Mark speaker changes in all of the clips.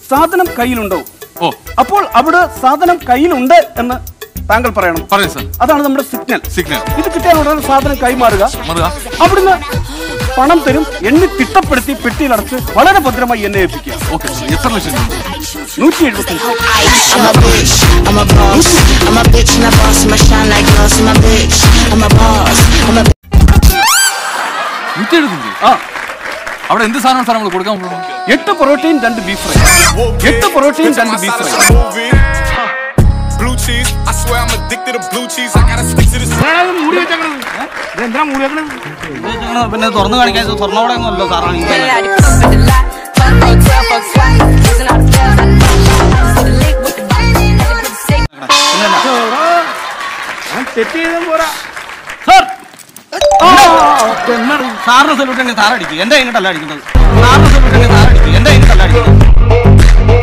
Speaker 1: സാധനം കയ്യിലുണ്ടോ
Speaker 2: ഓ
Speaker 1: അപ്പോൾ അവിടെ സാധനം കയ്യിലുണ്ട് എന്ന് താങ്കൾ പറയണം
Speaker 2: പറയൂ സാർ
Speaker 1: അതാണ് നമ്മുടെ സിഗ്നൽ
Speaker 2: സിഗ്നൽ
Speaker 1: ഇത് കിട്ടിയാൽ ഉടനെ സാധനം കൈമാറുക
Speaker 2: മറുക
Speaker 1: അവിടുന്ന് പണം തരും എണ്ണി തിട്ടപ്പെടുത്തി പെട്ടിയിലടച്ച് വളരെ ഭദ്രമായി എന്നെ ഏൽപ്പിക്കുക
Speaker 2: ഓക്കെ സാർ എത്ര ലക്ഷം രൂപ
Speaker 1: നൂറ്റി എഴുപത്തി
Speaker 3: I'm a bitch, I'm a boss. I'm a bitch and a boss, I'ma shine like gloss. I'm a bitch, I'm a boss. I'm a
Speaker 2: നൂറ്റി എഴുപത്തഞ്ച്
Speaker 1: ആ
Speaker 2: അവിടെ എന്ത് സാധനം സാർ നമ്മൾ കൊടുക്കാൻ പോകുന്നത്
Speaker 1: എട്ട് പൊറോട്ടയും രണ്ട് ബീഫ് ഫ്രൈ എട്ട് പൊറോട്ടയും രണ്ട് beef fry
Speaker 4: movie. Blue cheese, I swear I'm addicted to blue cheese. I gotta stick to this.
Speaker 1: മൂടി വെച്ചേക്കണത് ഇതെന്താ മൂടി വെക്കണത്
Speaker 5: പിന്നെ തുറന്നു കാണിക്കാൻ സ്വർണ്ണോടെ ഒന്നും അല്ലോ സാറാണ്
Speaker 1: തെറ്റ് ചെയ്തും പോരാ
Speaker 5: സാർ സാറിന് സല്യൂട്ട് ഉണ്ടെങ്കിൽ സാർ അടിക്കും എന്റെ ഇങ്ങോട്ടല്ല അടിക്കുന്നത് സാറിന് സല്യൂട്ട് ഉണ്ടെങ്കിൽ സാർ അടിക്കും എന്റെ ഇങ്ങോട്ടല്ല അടിക്കുന്നത്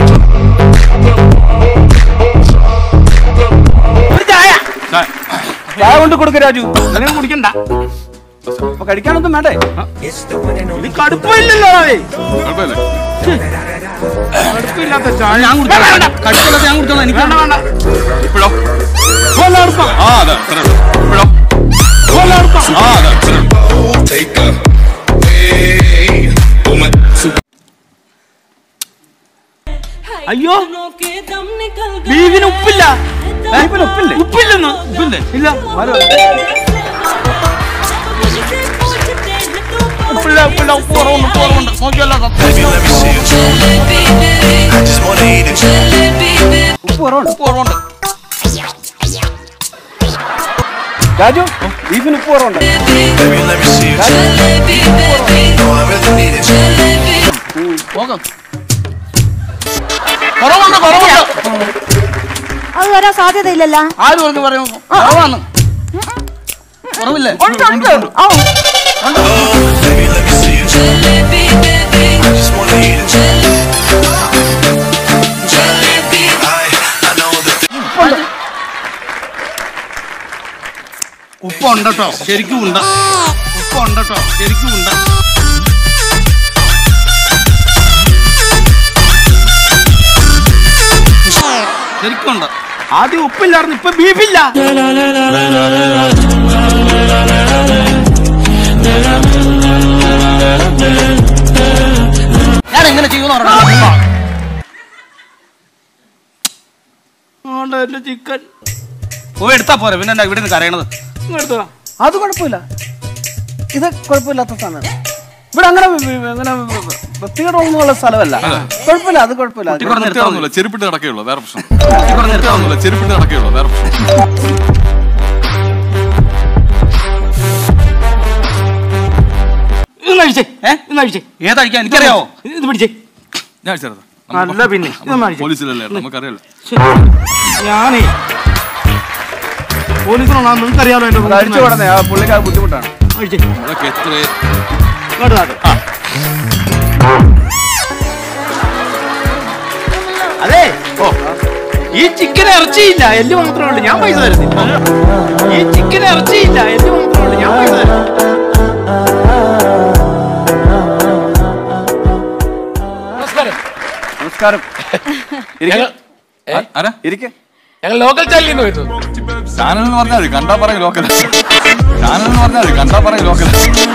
Speaker 1: ഒരു ചായ
Speaker 2: സാർ
Speaker 1: ചായ കൊണ്ട് കൊടുക്ക രാജു അങ്ങനെ കുടിക്കണ്ട അപ്പൊ കഴിക്കാനൊന്നും വേണ്ടേ ഇത് കടുപ്പില്ലല്ലോ അവേ.
Speaker 2: കുഴപ്പമില്ലേ
Speaker 1: കടുപ്പില്ലാത്ത ചായ
Speaker 5: ഞാൻ കുടിച്ചോളാം കഴിച്ചില്ലാത്ത ഞാൻ കുടിച്ചോളാം എനിക്ക്
Speaker 1: വേണ്ട വേണ്ട
Speaker 2: ഇപ്പോഴോ
Speaker 1: നല്ല കടുപ്പം
Speaker 2: ആ അതെ അത്രേ ഉള്ളൂ ഇപ്പോഴോ
Speaker 1: നല്ല കടുപ്പം
Speaker 2: ആ അതെ അത്രേ ഉള്ളൂ
Speaker 4: Take a way. Oh my.
Speaker 1: അയ്യോ ബീഫിന് ഉപ്പില്ല ബീഫിന് ഉപ്പില്ലേ ഉപ്പില്ലെന്ന് ഉപ്പില്ലേ ഇല്ല ആരോ ഉപ്പില്ല ഉപ്പില്ല ഉപ്പ് കുറവുണ്ട് ഉപ്പ് കുറവുണ്ട് നോക്കിയല്ലോ
Speaker 4: Baby, let me see it. I just wanna eat it.
Speaker 1: ഉപ്പ് കുറവുണ്ട്
Speaker 5: ഉപ്പ് കുറവുണ്ട്
Speaker 1: രാജു ബീഫിന് ഉപ്പ് കുറവുണ്ട്
Speaker 4: Baby, let me see it. No, I really need it.
Speaker 5: നോക്കാം കുറവുണ്ട് കുറവുണ്ട്
Speaker 6: അത് വരാൻ സാധ്യതയില്ലല്ലോ
Speaker 5: ആര് പറഞ്ഞു പറയും കുറവാണ് കുറവില്ലേ
Speaker 6: ഓ
Speaker 4: Baby, let me see it. I just wanna eat it. I, I know that.
Speaker 5: ഉപ്പുണ്ട് കേട്ടോ ശരിക്കും ഉണ്ട് ഉപ്പുണ്ട് കേട്ടോ ശരിക്കും ഉണ്ട് ശരിക്കും ഉണ്ട്
Speaker 1: ആദ്യം ഉപ്പില്ലായിരുന്നു ഇപ്പൊ ബീഫില്ല
Speaker 5: ഞാൻ എങ്ങനെ ചെയ്യുമെന്ന് പറഞ്ഞാൽ
Speaker 1: എന്റെ ചിക്കൻ
Speaker 5: പോയി എടുത്താ പോരെ പിന്നെ എന്താ ഇവിടെ നിന്ന് കരയണത്
Speaker 1: അത് കുഴപ്പമില്ല ഇത് കുഴപ്പമില്ലാത്ത സാധനമാണ് ഇവിടെ അങ്ങനെ വി- വി- അങ്ങനെ വൃത്തികേടൊന്നുമുള്ള സ്ഥലമല്ല കുഴപ്പമില്ല അത് കുഴപ്പമില്ല അത്
Speaker 5: ഇവിടെ നിർത്താവുന്നില്ല
Speaker 2: നിർത്താവുന്നില്ല ചെരുപ്പിട്ട് നടക്കുകയുള്ളൂ വേറെ പ്രശ്നം നിർത്താവുന്നില്ല ചെരുപ്പിട്ട് നടക്കുകയുള്ളൂ വേറെ പ്രശ്നം
Speaker 1: ഇന്ന് അഴിച്ചേ ഏ ഇന്ന് അഴിച്ചേ
Speaker 5: ഏതഴിക്കാൻ എനിക്കറിയാവോ
Speaker 1: ഇത് പിടിച്ചേ
Speaker 2: ഞാൻ ചേർത്ത്
Speaker 1: അല്ല പിന്നെ ഇതൊന്നും അഴിച്ചേ
Speaker 2: പോലീസിലല്ലേ നമുക്കറിയാലോ
Speaker 1: ഞാനേ പോലീസിനുള്ള നിങ്ങൾക്കറിയാലോ എന്റെ അഴിച്ചു കൊടുന്നേ ആ പുള്ളിക്ക് അത് ബുദ്ധിമുട്ടാണ് അഴിച്ചേ
Speaker 2: അതൊക്കെ എത്ര
Speaker 1: ഇങ്ങോട്ട് നാട്ട് അതെ ഓ ഈ ചിക്കൻ ഇറച്ചിയില്ല എല്ല് മാത്രമേ ഉള്ളൂ ഞാൻ പൈസ തരുന്നില്ല ഈ ചിക്കൻ ഇറച്ചിയില്ല എല്ല് മാത്രമേ ഉള്ളൂ ഞാൻ പൈസ തരും നമസ്കാരം
Speaker 2: ആരാ
Speaker 1: ഇരിക്കെ
Speaker 7: ഞങ്ങൾ ലോക്കൽ ചാനലിൽ നിന്ന് വരുന്നു
Speaker 2: ചാനൽ എന്ന് പറഞ്ഞാൽ മതി കണ്ടാ പറയും ലോക്കൽ ചാനൽ എന്ന് പറഞ്ഞാൽ മതി കണ്ടാ പറയും ലോക്കൽ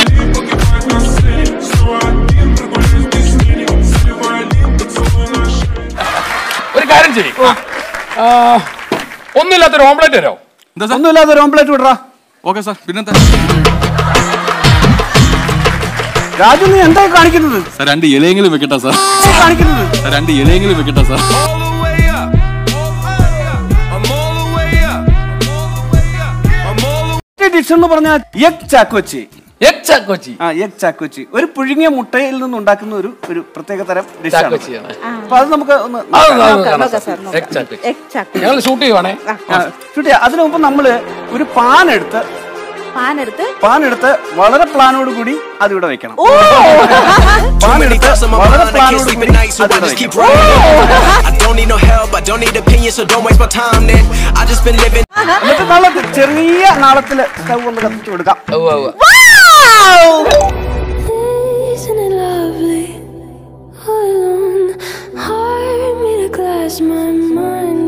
Speaker 7: ഒരു കാര്യം ചെയ്യും ഒന്നുമില്ലാത്തൊരു ഓംപ്ലേറ്റ് തരോ
Speaker 2: എന്താ സാർ
Speaker 1: ഒന്നുമില്ലാതെ ഒരു ഓംപ്ലേറ്റ് വിടറാ
Speaker 2: ഓക്കെ സാർ പിന്നെന്താ
Speaker 1: രാജു നീ എന്താ കാണിക്കുന്നത്
Speaker 2: സാർ രണ്ട് ഇലയെങ്കിലും വെക്കട്ടെ സാർ
Speaker 1: എന്താ കാണിക്കുന്നത്
Speaker 2: സാർ രണ്ട് ഇലയെങ്കിലും വെക്കട്ടെ sir
Speaker 4: All the way up. I'm all the way up. I'm all the way
Speaker 1: dish എന്ന് പറഞ്ഞാൽ എഗ് ചാക്കോച്ചി
Speaker 7: എഗ് ചാക്കോച്ചി
Speaker 1: ആ എഗ് ചാക്കോച്ചി ഒരു പുഴുങ്ങിയ മുട്ടയിൽ നിന്ന് ഉണ്ടാക്കുന്ന ഒരു ഒരു പ്രത്യേക തരം ഡിഷാണ്
Speaker 7: ചാക്കോച്ചിയാണ്
Speaker 1: അപ്പൊ അത് നമുക്ക് ഒന്ന്
Speaker 7: അത്
Speaker 1: നോക്കാം.
Speaker 7: ഒന്ന് കാണാം
Speaker 6: നോക്കാം
Speaker 7: സാർ.
Speaker 6: സാർ, നോക്കാം.
Speaker 7: എഗ് ചാക്കോച്ചി
Speaker 6: എഗ് ചാക്കോ
Speaker 7: ഞങ്ങൾ ഷൂട്ട് ചെയ്യുവാണേ
Speaker 1: ആ, ചുട്ടി അതിനു മുമ്പ് നമ്മള് ഒരു പാൻ എടുത്ത്
Speaker 6: പാൻ എടുത്ത്
Speaker 1: പാൻ എടുത്ത് വളരെ പ്ലാനോട് കൂടി അത് ഇവിടെ വെക്കണം
Speaker 6: ഓ
Speaker 1: പാൻ
Speaker 4: many
Speaker 1: എടുത്ത്
Speaker 4: thoughts on my
Speaker 1: വളരെ
Speaker 4: mind, I can't
Speaker 1: പ്ലാനോട്
Speaker 4: sleep
Speaker 1: കൂടി
Speaker 4: at night, so
Speaker 1: അത്
Speaker 4: I
Speaker 1: ഇവിടെ
Speaker 4: just keep
Speaker 1: വെക്കണം
Speaker 4: writing. I don't need no help, I don't need opinions, so don't waste my time then. I just been living.
Speaker 1: എന്നിട്ട് നാളെ ചെറിയ നാളത്തില് stove ഒന്ന് കത്തിച്ചു കൊടുക്കാം
Speaker 7: ഉവ്വ് ഉവ്വ്.
Speaker 3: Isn't it lovely? All alone, heart
Speaker 8: lost my mind